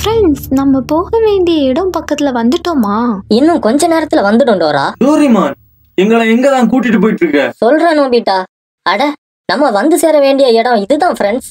friends நம்ம போக வேண்டிய இடம் பக்கத்துல வந்துட்டோமா இன்னும் கொஞ்ச நேரத்துல வந்துடும் டோரா டோரிமான் எங்களை எங்க தான் கூட்டிட்டு போயிட்டு இருக்க சொல்றேன் நோபிட்டா அட நம்ம வந்து சேர வேண்டிய இடம் இதுதான் ஃப்ரெண்ட்ஸ்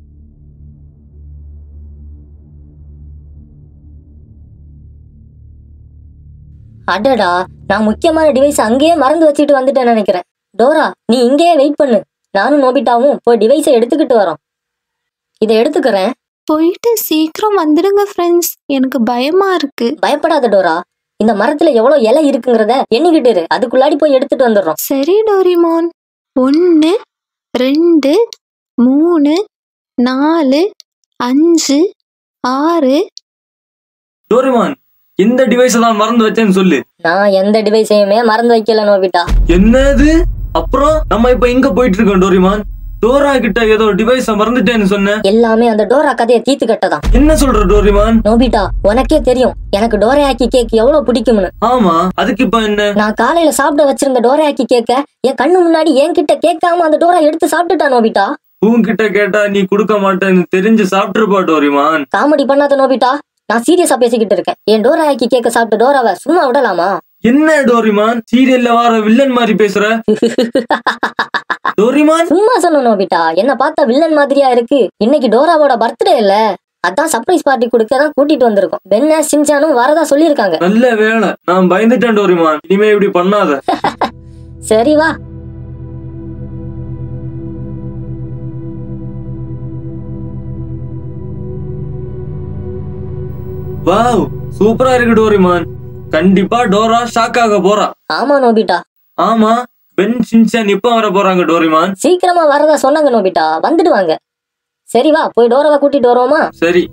அடடா நான் முக்கியமான டிவைஸ் அங்கேயே மறந்து வச்சுட்டு வந்துட்டேன்னு நினைக்கிறேன் டோரா நீ இங்கேயே வெயிட் பண்ணு நானும் நோபிட்டாவும் போய் டிவைஸை எடுத்துக்கிட்டு வரோம் இதை எடுத்துக்கிறேன் போயிட்டு சீக்கிரம் வந்துடுங்க ஃப்ரெண்ட்ஸ் எனக்கு பயமா இருக்கு பயப்படாத டோரா இந்த மரத்துல எவ்வளவு இலை இருக்குங்கிறத எண்ணிக்கிட்டு இரு அதுக்குள்ளாடி போய் எடுத்துட்டு வந்துடுறோம் சரி டோரிமான் ஒன்று ரெண்டு மூணு நாலு அஞ்சு ஆறு டோரிமான் எந்த டிவைஸை தான் மறந்து வச்சேன்னு சொல்லு நான் எந்த டிவைஸையுமே மறந்து வைக்கல நோபிட்டா என்னது அப்புறம் நம்ம இப்ப எங்க போயிட்டு இருக்கோம் டோரிமான் டோரா கிட்ட ஏதோ டிவைஸ மறந்துட்டேன்னு சொன்ன எல்லாமே அந்த டோரா கதையை தீத்து கட்டதான் என்ன சொல்ற டோரிமான் நோபிட்டா உனக்கே தெரியும் எனக்கு டோரையாக்கி கேக் எவ்வளவு பிடிக்கும்னு ஆமா அதுக்கு இப்ப என்ன நான் காலையில சாப்பிட வச்சிருந்த டோரையாக்கி கேக்க என் கண்ணு முன்னாடி என்கிட்ட கேட்காம அந்த டோரா எடுத்து சாப்பிட்டுட்டா நோபிட்டா உன்கிட்ட கேட்டா நீ கொடுக்க மாட்டேன்னு தெரிஞ்சு சாப்பிட்டுருப்பா டோரிமான் காமெடி பண்ணாத நோபிட்டா நான் சீரியஸா பேசிக்கிட்டு இருக்கேன் என் டோராயாக்கி கேக்க சாப்பிட்டு டோராவை சும்மா விடலாமா என்ன டோரிமான் சீரியல்ல வர வில்லன் மாதிரி பேசுற டோரிமான் சும்மா சொன்ன நோபிட்டா என்ன பார்த்தா வில்லன் மாதிரியா இருக்கு இன்னைக்கு டோராவோட பர்த்டே இல்ல அதான் சர்ப்ரைஸ் பார்ட்டி கொடுக்க தான் கூட்டிட்டு வந்திருக்கோம் பென்ன சின்சானும் வரதா சொல்லியிருக்காங்க நல்ல வேலை நான் பயந்துட்டேன் டோரிமான் இனிமே இப்படி பண்ணாத சரி வா வாவ் சூப்பரா இருக்கு டோரிமான் கண்டிப்பா டோரா ஷாக் ஆக போறா ஆமா நோபிட்டா ஆமா பென் சின்சான் இப்ப வர போறாங்க டோரிமான் சீக்கிரமா வரதா சொன்னாங்க நோபிட்டா வந்துடுவாங்க சரி வா போய் டோராவை கூட்டிட்டு வருவோமா சரி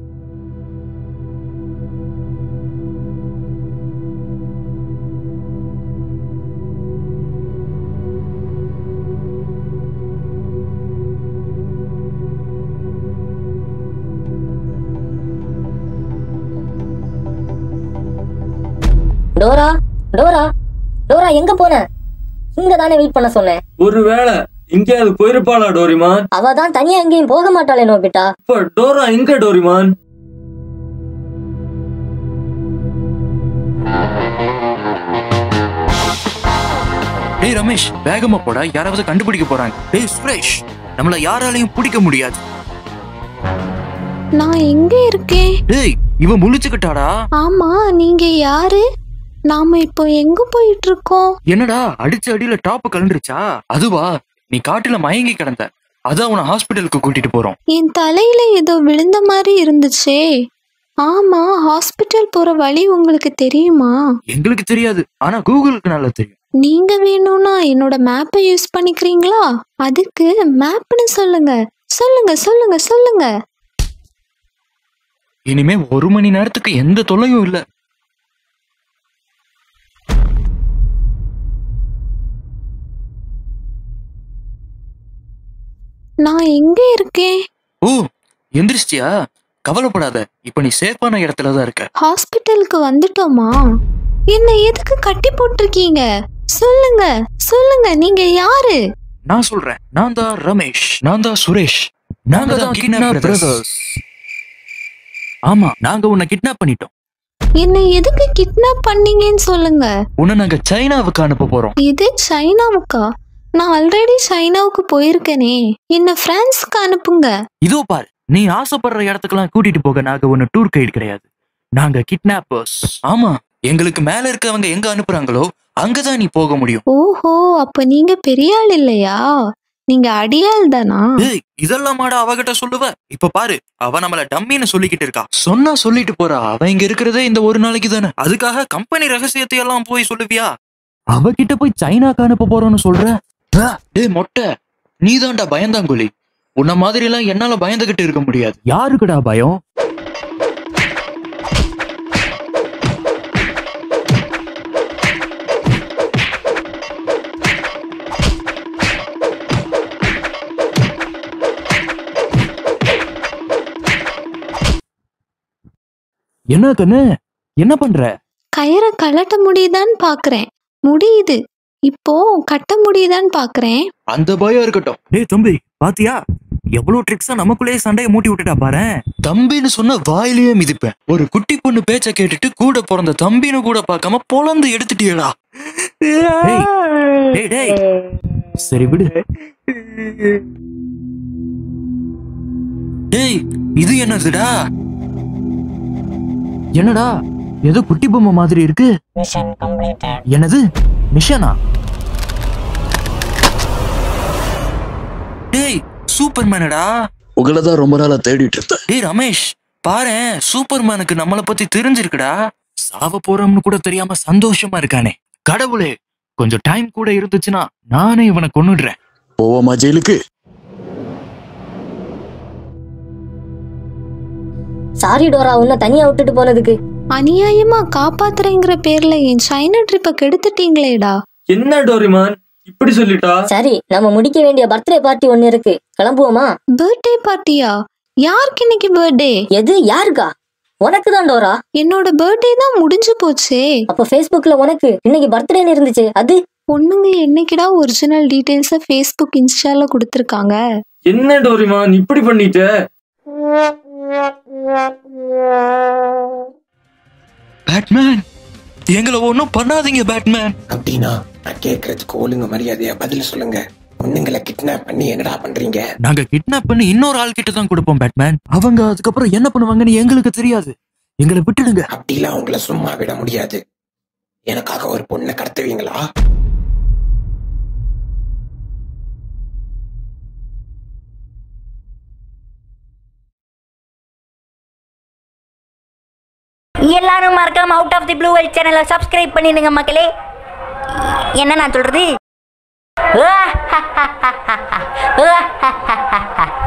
டோரா டோரா டோரா எங்க போன இங்க தானே வெயிட் பண்ண சொன்னேன் ஒருவேளை எங்கேயாவது போயிருப்பாளா டோரிமான் அவ தான் தனியா எங்கேயும் போக மாட்டாளே நோபிட்டா இப்ப டோரா எங்க டோரிமான் டேய் ரமேஷ் வேகமா போடா யாராவது கண்டுபிடிக்க போறாங்க டேய் சுரேஷ் நம்மள யாராலையும் பிடிக்க முடியாது நான் எங்க இருக்கேன் டேய் இவன் முழிச்சுக்கிட்டாடா ஆமா நீங்க யாரு நாம இப்போ எங்க போயிட்டு இருக்கோம் என்னடா அடிச்ச அடியில டாப் கலண்டுருச்சா அதுவா நீ காட்டுல மயங்கி கிடந்த அதான் உன ஹாஸ்பிட்டலுக்கு கூட்டிட்டு போறோம் என் தலையில ஏதோ விழுந்த மாதிரி இருந்துச்சே ஆமா ஹாஸ்பிட்டல் போற வழி உங்களுக்கு தெரியுமா எங்களுக்கு தெரியாது ஆனா கூகுளுக்கு நல்லா தெரியும் நீங்க வேணும்னா என்னோட மேப்பை யூஸ் பண்ணிக்கிறீங்களா அதுக்கு மேப்னு சொல்லுங்க சொல்லுங்க சொல்லுங்க சொல்லுங்க இனிமே ஒரு மணி நேரத்துக்கு எந்த தொல்லையும் இல்ல நான் எங்க இருக்கேன் ஓ எந்திரிச்சிட்டியா கவலைப்படாத இப்ப நீ சேஃபான இடத்துல தான் இருக்க ஹாஸ்பிட்டலுக்கு வந்துட்டோமா என்ன எதுக்கு கட்டி போட்டிருக்கீங்க சொல்லுங்க சொல்லுங்க நீங்க யாரு நான் சொல்றேன் நான் தான் ரமேஷ் நான் தான் சுரேஷ் நாங்க தான் கிட்னாப் பிரதர்ஸ் ஆமா நாங்க உன்னை கிட்னாப் பண்ணிட்டோம் என்ன எதுக்கு கிட்னாப் பண்ணீங்கன்னு சொல்லுங்க உன்னை நாங்க சைனாவுக்கு அனுப்ப போறோம் இது சைனாவுக்கா நான் ஆல்ரெடி சைனாவுக்கு போயிருக்கேனே என்ன பிரான்ஸ்க்கு அனுப்புங்க இதோ பாரு நீ ஆசைப்படுற இடத்துக்கெல்லாம் கூட்டிட்டு போக நாங்க ஒன்னு டூர் கைடு கிடையாது நாங்க கிட்னாப்பர்ஸ் ஆமா எங்களுக்கு மேல இருக்கவங்க எங்க அனுப்புறாங்களோ அங்கதான் நீ போக முடியும் ஓஹோ அப்ப நீங்க பெரிய ஆள் இல்லையா நீங்க அடியாள் தானா ஏய் இதெல்லாம் மாட அவகிட்ட சொல்லுவ இப்ப பாரு அவ நம்மள டம்மின்னு சொல்லிக்கிட்டு இருக்கா சொன்னா சொல்லிட்டு போறா அவ இங்க இருக்கிறதே இந்த ஒரு நாளைக்கு தானே அதுக்காக கம்பெனி ரகசியத்தை எல்லாம் போய் சொல்லுவியா அவகிட்ட போய் சைனாக்கு அனுப்ப போறோம்னு சொல்ற ஆ, டேய் மொட்டை நீதான்டா பயந்தாங்குழி உன்ன மாதிரி எல்லாம் என்னால பயந்துகிட்டு இருக்க முடியாது யாருக்குடா பயம் என்ன கண்ணு என்ன பண்ற கயிறை கழட்ட முடியுதான்னு பாக்குறேன் முடியுது இப்போ கட்ட முடியுதான்னு பாக்குறேன் அந்த பயம் இருக்கட்டும் டேய் தம்பி பாத்தியா எவ்வளவு ட்ரிக்ஸா நமக்குள்ளேயே சண்டையை மூட்டி விட்டுட்டா பாரு தம்பின்னு சொன்ன வாயிலேயே மிதிப்பேன் ஒரு குட்டி பொண்ணு பேச்ச கேட்டுட்டு கூட பிறந்த தம்பின்னு கூட பார்க்காம பொழந்து எடுத்துட்டியடா டேய், டேய் டேய் சரி விடு டேய் இது என்னதுடா என்னடா ஏதோ குட்டி பொம்மை மாதிரி இருக்கு என்னது மிஷனா டேய் சூப்பர்மேனடா உங்களை தான் ரொம்ப நாளா தேடிட்டு இருந்தேன் டேய் ரமேஷ் பாரேன் சூப்பர்மேனுக்கு நம்மளை பத்தி தெரிஞ்சிருக்குடா சாவ போறோம்னு கூட தெரியாம சந்தோஷமா இருக்கானே கடவுளே கொஞ்சம் டைம் கூட இருந்துச்சுன்னா நானே இவனை கொன்னுடுறேன் போவோமா ஜெயிலுக்கு சாரி டோரா உன்னை தனியா விட்டுட்டு போனதுக்கு அநியாயமா காப்பாத்துறேங்கிற பேர்ல என் சைனா ட்ரிப்பை கெடுத்துட்டீங்களேடா என்ன டோரிமான் இப்படி சொல்லிட்டா சரி நம்ம முடிக்க வேண்டிய பர்த்டே பார்ட்டி ஒன்னு இருக்கு கிளம்புவோமா பர்த்டே பார்ட்டியா யாருக்கு இன்னைக்கு பர்த்டே எது யாருக்கா உனக்கு தான் டோரா என்னோட பர்த்டே தான் முடிஞ்சு போச்சே அப்ப Facebookல உனக்கு இன்னைக்கு பர்த்டேன்னு இருந்துச்சு அது பொண்ணுங்க என்னைக்குடா ஒரிஜினல் டீடைல்ஸை ஃபேஸ்புக் இன்ஸ்டால கொடுத்துருக்காங்க என்ன டோரிமான் இப்படி பண்ணிட்ட பேட்மேன் எங்களை ஒன்றும் பண்ணாதீங்க பேட்மேன் அப்படின்னா நான் கேட்கறதுக்கு ஒழுங்கு மரியாதையா பதில் சொல்லுங்க பொண்ணுங்களை கிட்னாப் பண்ணி என்னடா பண்றீங்க நாங்க கிட்னாப் பண்ணி இன்னொரு ஆள் கிட்ட தான் கொடுப்போம் பேட்மேன் அவங்க அதுக்கப்புறம் என்ன பண்ணுவாங்கன்னு எங்களுக்கு தெரியாது எங்களை விட்டுடுங்க அப்படிலாம் உங்களை சும்மா விட முடியாது எனக்காக ஒரு பொண்ணை கடத்துவீங்களா எல்லாரும் மறக்காம out of the blue well சேனலை சப்ஸ்கிரைப் பண்ணிடுங்க மக்களே என்ன நான் சொல்றது